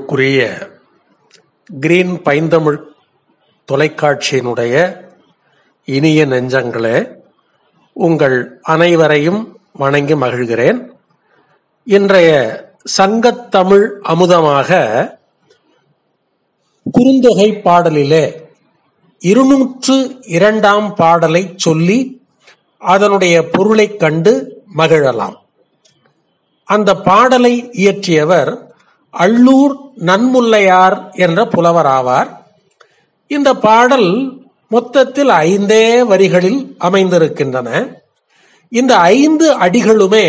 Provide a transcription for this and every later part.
அன்புக்குரிய கிரீன் பைந்தமிழ் தொலைக்காட்சியினுடைய இனிய நெஞ்சங்களே உங்கள் அனைவரையும் வணங்கி மகிழ்கிறேன் இன்றைய சங்கத்தமிழ் அமுதமாக குறுந்தொகை பாடலிலே இருநூற்று இரண்டாம் பாடலை சொல்லி அதனுடைய பொருளைக் கண்டு மகிழலாம் அந்த பாடலை இயற்றியவர் அள்ளூர் நன்முல்லையார் என்ற புலவர் ஆவார் இந்த பாடல் மொத்தத்தில் ஐந்தே வரிகளில் அமைந்திருக்கின்றன இந்த ஐந்து அடிகளுமே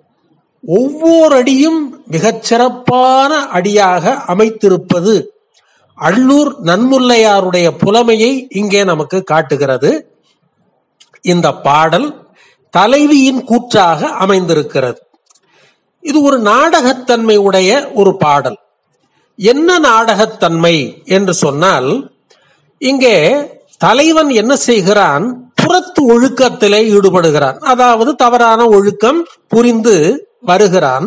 ஒவ்வொரு அடியும் மிகச் சிறப்பான அடியாக அமைத்திருப்பது அள்ளூர் நன்முல்லையாருடைய புலமையை இங்கே நமக்கு காட்டுகிறது இந்த பாடல் தலைவியின் கூற்றாக அமைந்திருக்கிறது இது ஒரு நாடகத்தன்மை உடைய ஒரு பாடல் என்ன நாடகத்தன்மை என்று சொன்னால் இங்கே தலைவன் என்ன செய்கிறான் புறத்து ஒழுக்கத்திலே ஈடுபடுகிறான் அதாவது தவறான ஒழுக்கம் புரிந்து வருகிறான்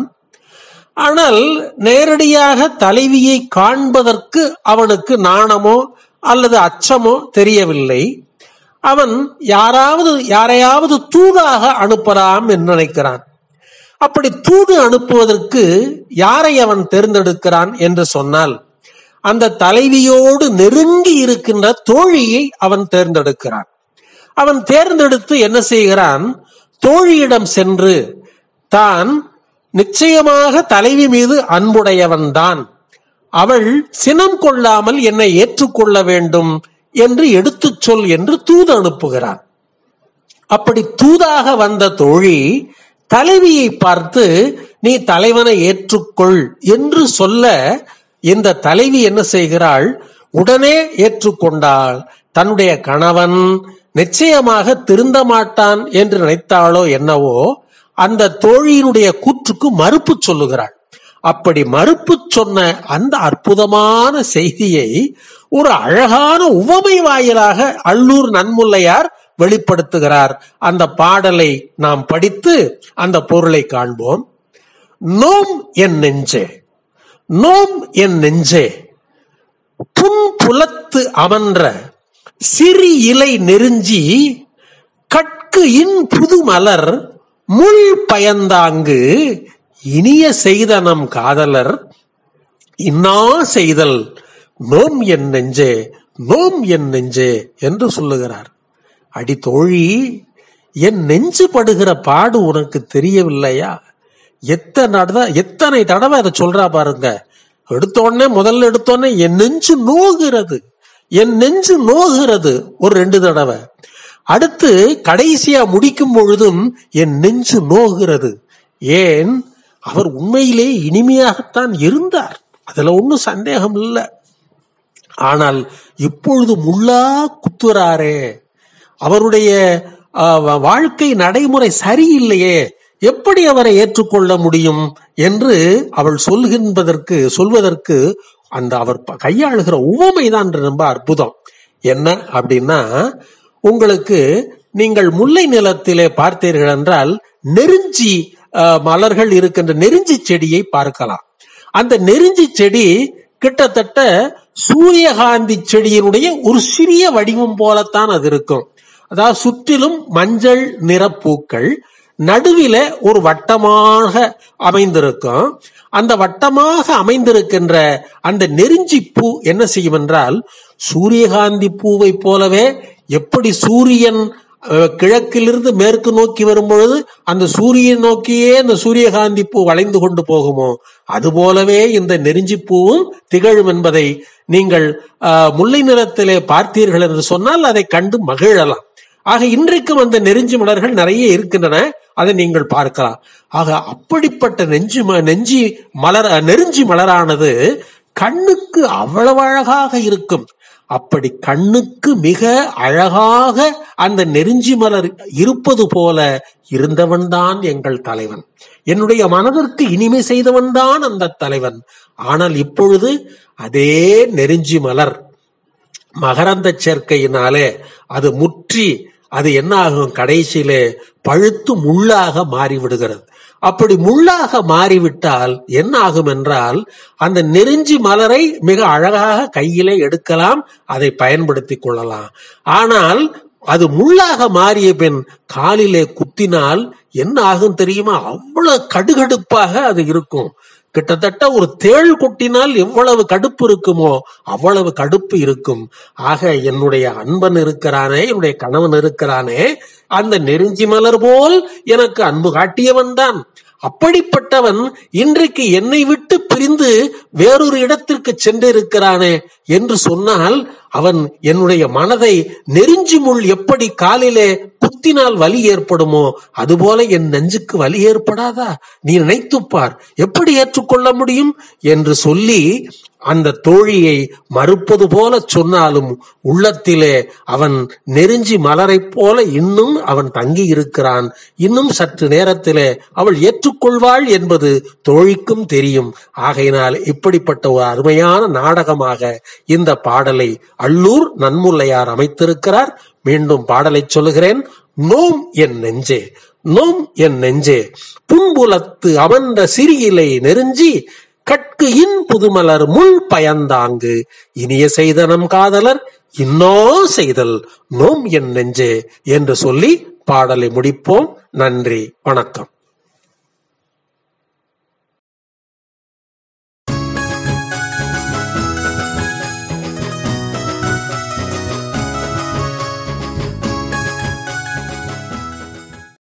ஆனால் நேரடியாக தலைவியை காண்பதற்கு அவனுக்கு நாணமோ அல்லது அச்சமோ தெரியவில்லை அவன் யாராவது யாரையாவது தூதாக அனுப்பலாம் என்று நினைக்கிறான் அப்படி தூது அனுப்புவதற்கு யாரை அவன் தேர்ந்தெடுக்கிறான் என்று சொன்னால் அந்த தலைவியோடு நெருங்கி இருக்கின்ற தோழியை அவன் தேர்ந்தெடுக்கிறான் அவன் தேர்ந்தெடுத்து என்ன செய்கிறான் தோழியிடம் சென்று தான் நிச்சயமாக தலைவி மீது அன்புடையவன் தான் அவள் சினம் கொள்ளாமல் என்னை ஏற்றுக்கொள்ள வேண்டும் என்று எடுத்துச் சொல் என்று தூது அனுப்புகிறான் அப்படி தூதாக வந்த தோழி தலைவியை பார்த்து நீ தலைவனை ஏற்றுக்கொள் என்று சொல்ல இந்த தலைவி என்ன செய்கிறாள் உடனே ஏற்றுக்கொண்டாள் தன்னுடைய கணவன் நிச்சயமாக திருந்த மாட்டான் என்று நினைத்தாளோ என்னவோ அந்த தோழியினுடைய கூற்றுக்கு மறுப்பு சொல்லுகிறாள் அப்படி மறுப்பு சொன்ன அந்த அற்புதமான செய்தியை ஒரு அழகான உவமை வாயிலாக அள்ளூர் நன்முல்லையார் வெளிப்படுத்துகிறார் அந்த பாடலை நாம் படித்து அந்த பொருளை காண்போம் நோம் என் நெஞ்சே நோம் என் நெஞ்சே புன்புலத்து அமன்ற சிறி இலை நெருஞ்சி கட்கு இன் புது மலர் முள் பயந்தாங்கு இனிய செய்தனம் காதலர் இன்னா செய்தல் நோம் என் நெஞ்சே நோம் என் நெஞ்சே என்று சொல்லுகிறார் அடி தோழி என் நெஞ்சு படுகிற பாடு உனக்கு தெரியவில்லையா எத்தனை எத்தனை தடவை அதை சொல்றா பாருங்க எடுத்தோடனே முதல்ல எடுத்தோடனே என் நெஞ்சு நோகிறது என் நெஞ்சு நோகிறது ஒரு ரெண்டு தடவை அடுத்து கடைசியா முடிக்கும் பொழுதும் என் நெஞ்சு நோகிறது ஏன் அவர் உண்மையிலே இனிமையாகத்தான் இருந்தார் அதுல ஒன்றும் சந்தேகம் இல்லை ஆனால் இப்பொழுது முள்ளா குத்துறாரே அவருடைய வாழ்க்கை நடைமுறை சரியில்லையே எப்படி அவரை ஏற்றுக்கொள்ள முடியும் என்று அவள் சொல்கின்றதற்கு சொல்வதற்கு அந்த அவர் கையாளுகிற உவமை தான் ரொம்ப அற்புதம் என்ன அப்படின்னா உங்களுக்கு நீங்கள் முல்லை நிலத்திலே பார்த்தீர்கள் என்றால் நெருஞ்சி மலர்கள் இருக்கின்ற நெருஞ்சி செடியை பார்க்கலாம் அந்த நெருஞ்சி செடி கிட்டத்தட்ட சூரியகாந்தி செடியினுடைய ஒரு சிறிய வடிவம் போலத்தான் அது இருக்கும் அதாவது சுற்றிலும் மஞ்சள் நிறப்பூக்கள் நடுவில ஒரு வட்டமாக அமைந்திருக்கும் அந்த வட்டமாக அமைந்திருக்கின்ற அந்த நெருஞ்சி பூ என்ன செய்யும் என்றால் சூரியகாந்தி பூவை போலவே எப்படி சூரியன் கிழக்கிலிருந்து மேற்கு நோக்கி வரும்பொழுது அந்த சூரியன் நோக்கியே அந்த சூரியகாந்தி பூ வளைந்து கொண்டு போகுமோ அதுபோலவே இந்த நெருஞ்சி பூவும் திகழும் என்பதை நீங்கள் முல்லை நிறத்திலே பார்த்தீர்கள் என்று சொன்னால் அதை கண்டு மகிழலாம் ஆக இன்றைக்கும் அந்த நெருஞ்சி மலர்கள் நிறைய இருக்கின்றன அதை நீங்கள் பார்க்கலாம் ஆக அப்படிப்பட்ட நெஞ்சு நெஞ்சி மலர் நெருஞ்சி மலரானது கண்ணுக்கு அவ்வளவு அழகாக இருக்கும் அப்படி கண்ணுக்கு மிக அழகாக அந்த நெருஞ்சி மலர் இருப்பது போல இருந்தவன்தான் எங்கள் தலைவன் என்னுடைய மனதிற்கு இனிமை செய்தவன்தான் அந்த தலைவன் ஆனால் இப்பொழுது அதே நெருஞ்சி மலர் மகரந்த சேர்க்கையினாலே அது முற்றி அது என்ன ஆகும் கடைசியிலே பழுத்து முள்ளாக மாறி விடுகிறது அப்படி முள்ளாக மாறிவிட்டால் என்ன ஆகும் என்றால் அந்த நெருஞ்சி மலரை மிக அழகாக கையிலே எடுக்கலாம் அதை பயன்படுத்திக் கொள்ளலாம் ஆனால் அது முள்ளாக மாறிய பின் காலிலே குத்தினால் என்ன ஆகும் தெரியுமா அவ்வளவு கடுகடுப்பாக அது இருக்கும் கிட்டத்தட்ட ஒரு தேள் கொட்டினால் எவ்வளவு கடுப்பு இருக்குமோ அவ்வளவு கடுப்பு இருக்கும் ஆக என்னுடைய அன்பன் இருக்கிறானே என்னுடைய கணவன் இருக்கிறானே அந்த நெருஞ்சி மலர் போல் எனக்கு அன்பு காட்டியவன் தான் அப்படிப்பட்டவன் இன்றைக்கு என்னை விட்டு பிரிந்து வேறொரு இடத்திற்கு சென்றிருக்கிறானே என்று சொன்னால் அவன் என்னுடைய மனதை நெருஞ்சி முள் எப்படி காலிலே குத்தினால் வலி ஏற்படுமோ அதுபோல என் நெஞ்சுக்கு வலி ஏற்படாதா நீ நினைத்துப்பார் எப்படி ஏற்றுக்கொள்ள முடியும் என்று சொல்லி அந்த தோழியை மறுப்பது போல சொன்னாலும் உள்ளத்திலே அவன் நெருஞ்சி மலரைப் போல இன்னும் அவன் தங்கி இருக்கிறான் இன்னும் சற்று நேரத்திலே அவள் ஏற்றுக்கொள்வாள் என்பது தோழிக்கும் தெரியும் ஆகையினால் இப்படிப்பட்ட ஒரு அருமையான நாடகமாக இந்த பாடலை அல்லூர் நன்முல்லையார் அமைத்திருக்கிறார் மீண்டும் பாடலை சொல்லுகிறேன் நோம் என் நெஞ்சே நோம் என் நெஞ்சே புன்புலத்து அமர்ந்த சிறியிலை நெருஞ்சி கட்கு இன் புதுமலர் முள் பயந்தாங்கு இனிய செய்தனம் காதலர் இன்னோ செய்தல் நோம் என் நெஞ்சே என்று சொல்லி பாடலை முடிப்போம் நன்றி வணக்கம்